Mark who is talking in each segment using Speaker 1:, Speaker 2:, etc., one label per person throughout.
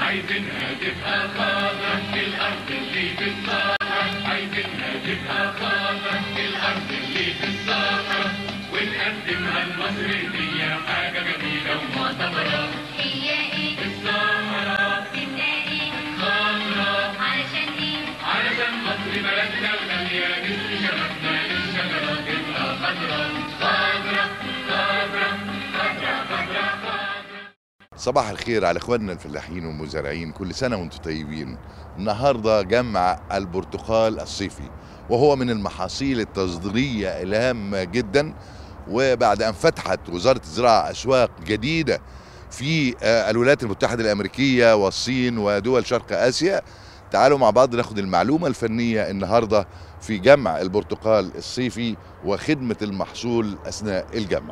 Speaker 1: عايزينها تبقى خضرا الارض اللي بتصحى عايزينها تبقى خضرا الارض اللي بتصحى ونقدمها لمصر هدية حاجة جميلة ومعتبرة
Speaker 2: هي ايه
Speaker 1: السهرة
Speaker 2: تبقى ايه
Speaker 1: خضرا
Speaker 2: علشان ايه
Speaker 1: علشان مصر بلدنا الغالية نسقي شبابنا للشجرة تبقى خضرا خضرا خضرا خضرا خضرا خضرا
Speaker 3: صباح الخير على اخواننا الفلاحين والمزارعين كل سنه وانتم طيبين النهارده جمع البرتقال الصيفي وهو من المحاصيل التصديريه الهامه جدا وبعد ان فتحت وزاره الزراعه اسواق جديده في آه، الولايات المتحده الامريكيه والصين ودول شرق اسيا تعالوا مع بعض ناخد المعلومه الفنيه النهارده في جمع البرتقال الصيفي وخدمه المحصول اثناء الجمع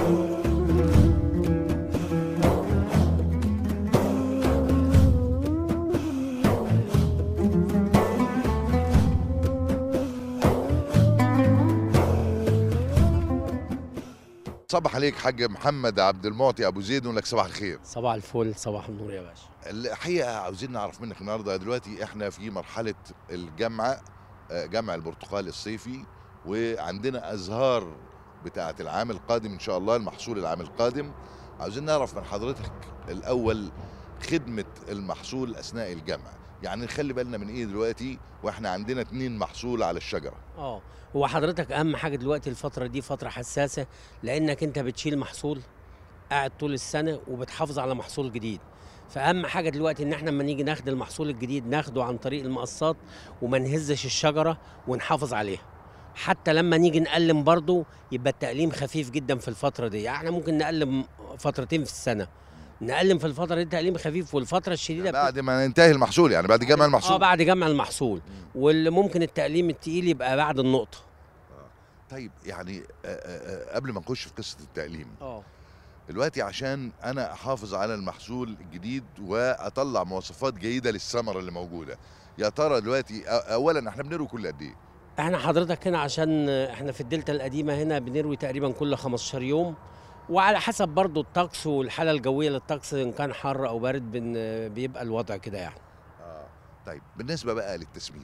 Speaker 3: صباح عليك حاج محمد عبد المعطي ابو زيد نقول لك صباح الخير
Speaker 4: صباح الفل صباح النور يا باشا
Speaker 3: الحقيقه عاوزين نعرف منك النهارده دلوقتي احنا في مرحله الجمع آه، جمع البرتقال الصيفي وعندنا ازهار بتاعه العام القادم ان شاء الله المحصول العام القادم عاوزين نعرف من حضرتك الاول خدمه المحصول اثناء الجمع يعني نخلي بالنا من ايه دلوقتي واحنا عندنا اتنين محصول على الشجره
Speaker 4: اه هو حضرتك اهم حاجه دلوقتي الفتره دي فتره حساسه لانك انت بتشيل محصول قاعد طول السنه وبتحافظ على محصول جديد فاهم حاجه دلوقتي ان احنا لما نيجي ناخد المحصول الجديد ناخده عن طريق المقصات وما نهزش الشجره ونحافظ عليها حتى لما نيجي نقلم برضه يبقى التقليم خفيف جدا في الفتره دي يعني احنا ممكن نقلم فترتين في السنه نقلم في الفتره دي تقليم خفيف والفتره الشديده
Speaker 3: بعد ما ينتهي المحصول يعني بعد جمع
Speaker 4: اه
Speaker 3: المحصول
Speaker 4: بعد جمع المحصول واللي ممكن التقليم التقيل يبقى بعد النقطه
Speaker 3: طيب يعني آه، آه، آه، قبل ما نخش في قصه التقليم
Speaker 4: اه
Speaker 3: دلوقتي عشان انا احافظ على المحصول الجديد واطلع مواصفات جيده للثمره اللي موجوده يا ترى دلوقتي أ- اولا احنا بنروي كل قد ايه
Speaker 4: احنا حضرتك هنا عشان احنا في الدلتا القديمه هنا بنروي تقريبا كل 15 يوم وعلى حسب برضو الطقس والحاله الجويه للطقس ان كان حر او بارد بن بيبقى الوضع كده يعني
Speaker 3: اه طيب بالنسبه بقى للتسميد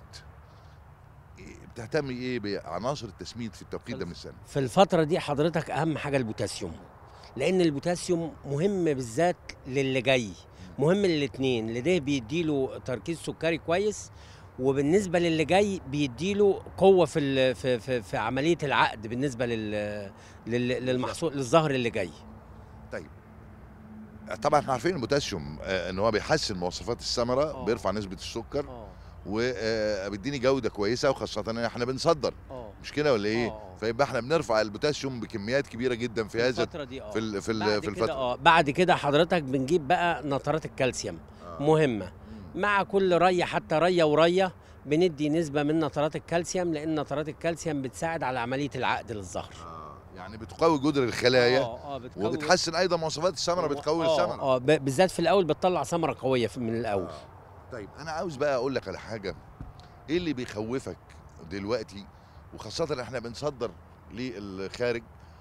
Speaker 3: إيه- بتهتمي ايه بعناصر التسميد في التوقيت ده من السنه
Speaker 4: في الفتره دي حضرتك اهم حاجه البوتاسيوم لان البوتاسيوم مهم بالذات للي جاي مهم للاثنين اللي ده بيديله تركيز سكري كويس وبالنسبه للي جاي بيديله قوه في ال- في في, في عمليه العقد بالنسبه لل لل- للمحصول للظهر اللي جاي
Speaker 3: طيب طبعا احنا عارفين البوتاسيوم آه، ان هو بيحسن مواصفات الثمره
Speaker 4: آه.
Speaker 3: بيرفع نسبه السكر
Speaker 4: اه
Speaker 3: وبيديني جوده كويسه وخاصه ان احنا بنصدر
Speaker 4: اه
Speaker 3: مش كده ولا ايه
Speaker 4: آه، آه.
Speaker 3: فيبقى احنا بنرفع البوتاسيوم بكميات كبيره جدا في هذا
Speaker 4: الفتره دي اه
Speaker 3: في ال- في ال-
Speaker 4: بعد
Speaker 3: في
Speaker 4: كده
Speaker 3: الفتره
Speaker 4: اه بعد كده حضرتك بنجيب بقى نترات الكالسيوم
Speaker 3: آه.
Speaker 4: مهمه
Speaker 3: مم.
Speaker 4: مع كل ريه حتى ريه وريه بندي نسبه من نترات الكالسيوم لان نترات الكالسيوم بتساعد على عمليه العقد للظهر
Speaker 3: آه. يعني بتقوي جدر الخلايا
Speaker 4: اه اه بتقوي
Speaker 3: وبتحسن ايضا مواصفات الثمره بتقوي
Speaker 4: آه،
Speaker 3: الثمره
Speaker 4: اه ب- بالذات في الاول بتطلع ثمره قويه في- من الاول
Speaker 3: آه. طيب انا عاوز بقى اقول لك على حاجه ايه اللي بيخوفك دلوقتي وخاصه احنا بنصدر للخارج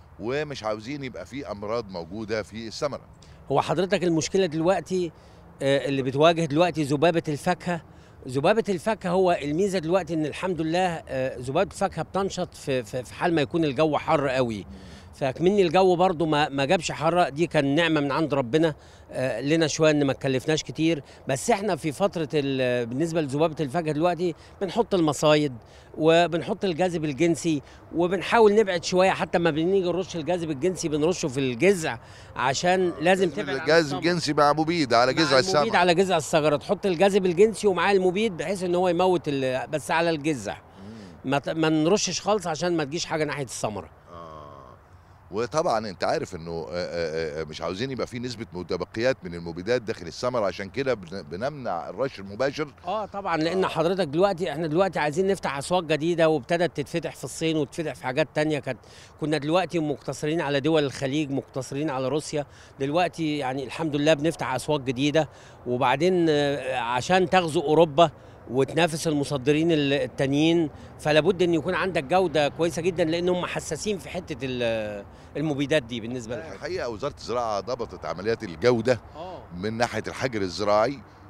Speaker 3: ومش عاوزين يبقى في امراض موجوده في الثمره
Speaker 4: هو حضرتك المشكله دلوقتي آه، اللي بتواجه دلوقتي ذبابه الفاكهه ذبابه الفاكهه هو الميزه دلوقتي ان الحمد لله آه، ذبابه الفاكهه بتنشط في في في حال ما يكون الجو حر قوي فكمني الجو برضو ما ما جابش حر دي كان نعمه من عند ربنا آه، لنا شويه ان ما تكلفناش كتير بس احنا في فتره ال- بالنسبه لذبابه الفاكهه دلوقتي بنحط المصايد وبنحط الجاذب الجنسي وبنحاول نبعد شويه حتى ما بنيجي نرش الجاذب الجنسي بنرشه في الجذع عشان لازم تبعد عن
Speaker 3: الجهاز
Speaker 4: الثمر.
Speaker 3: الجنسي مع مبيد على
Speaker 4: مع
Speaker 3: جذع
Speaker 4: المبيد
Speaker 3: الثمره
Speaker 4: على جذع الشجره تحط الجاذب الجنسي ومعاه المبيد بحيث ان هو يموت ال- بس على الجذع
Speaker 3: مم.
Speaker 4: ما ت- ما نرشش خالص عشان ما تجيش حاجه ناحيه الثمره
Speaker 3: آه. وطبعا انت عارف انه آه، آه، آه، مش عاوزين يبقى في نسبه متبقيات من المبيدات داخل الثمره عشان كده بن- بنمنع الرش المباشر
Speaker 4: اه طبعا لان
Speaker 3: آه.
Speaker 4: حضرتك دلوقتي احنا دلوقتي عايزين نفتح اسواق جديده وابتدت تتفتح في الصين وتتفتح في حاجات تانية كانت كنا دلوقتي مقتصرين على دول الخليج مقتصرين على روسيا دلوقتي يعني الحمد لله بنفتح اسواق جديده وبعدين آه، عشان تغزو اوروبا وتنافس المصدرين ال- التانيين فلا بد ان يكون عندك جوده كويسه جدا لان هم حساسين في حته ال- المبيدات دي بالنسبه للحاجة.
Speaker 3: الحقيقه وزاره الزراعه ضبطت عمليات الجوده
Speaker 4: اه
Speaker 3: من ناحيه الحجر الزراعي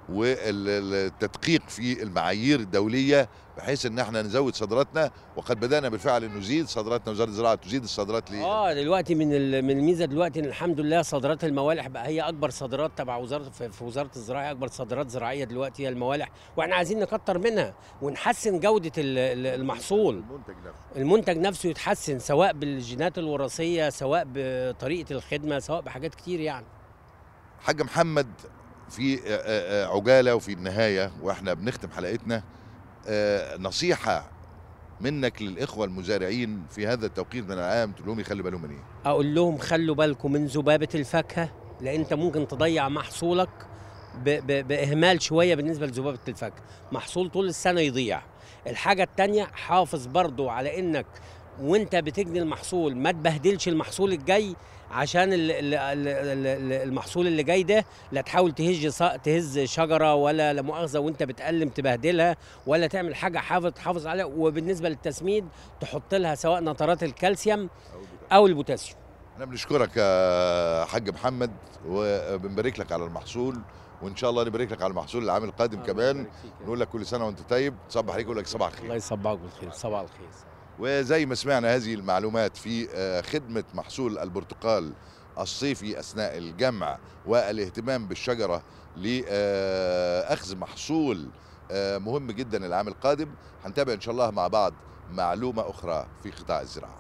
Speaker 3: والتدقيق في المعايير الدوليه بحيث ان احنا نزود صادراتنا وقد بدانا بالفعل ان نزيد صادراتنا وزاره الزراعه تزيد الصادرات ل
Speaker 4: اه دلوقتي من ال- من الميزه دلوقتي ان الحمد لله صادرات الموالح بقى هي اكبر صادرات تبع وزاره في في وزاره الزراعه اكبر صادرات زراعيه دلوقتي هي الموالح واحنا عايزين نكتر منها ونحسن جوده ال- ال- المحصول
Speaker 3: المنتج نفسه
Speaker 4: المنتج نفسه يتحسن سواء بالجينات الوراثيه سواء بطريقه الخدمه سواء بحاجات كتير يعني
Speaker 3: حاج محمد في آه، آه، آه، عجاله وفي النهايه واحنا بنختم حلقتنا آه، نصيحه منك للاخوه المزارعين في هذا التوقيت من العام تقول لهم يخلوا بالهم من ايه؟
Speaker 4: اقول لهم خلوا بالكم من ذبابه الفاكهه لان انت ممكن تضيع محصولك ب ب باهمال شويه بالنسبه لذبابه الفاكهه محصول طول السنه يضيع الحاجه التانية حافظ برضو على انك وانت بتجني المحصول ما تبهدلش المحصول الجاي عشان ال- ال- ال- ال- المحصول اللي جاي ده لا تحاول تهز ص- تهز شجره ولا لا مؤاخذه وانت بتقلم تبهدلها ولا تعمل حاجه حافظ تحافظ عليها وبالنسبه للتسميد تحط لها سواء نترات الكالسيوم او البوتاسيوم
Speaker 3: احنا بنشكرك يا حاج محمد وبنبارك لك على المحصول وان شاء الله نبارك لك على المحصول العام القادم كمان نقول لك كل سنه وانت طيب تصبح عليك ونقول لك صباح الخير
Speaker 4: الله يصبحك بالخير صباح الخير
Speaker 3: وزي ما سمعنا هذه المعلومات في آه، خدمة محصول البرتقال الصيفي أثناء الجمع والاهتمام بالشجرة لأخذ محصول آه، مهم جدا العام القادم هنتابع إن شاء الله مع بعض معلومة أخرى في قطاع الزراعة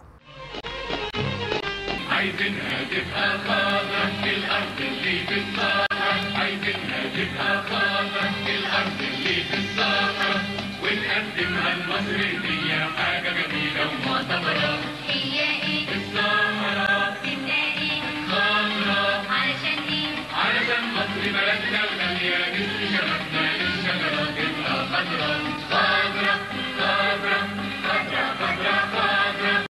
Speaker 1: عايزينها تبقى خضرا الأرض اللي في الصحراء عايزينها تبقى خضرا الأرض اللي في الصحراء ونقدمها لمصر هدية حاجة جميلة ومعتبرة
Speaker 2: هي ايه
Speaker 1: الصحراء
Speaker 2: تبقى ايه
Speaker 1: خضرا
Speaker 2: علشان ايه
Speaker 1: علشان مصر بلدنا الغالية نسر شرفنا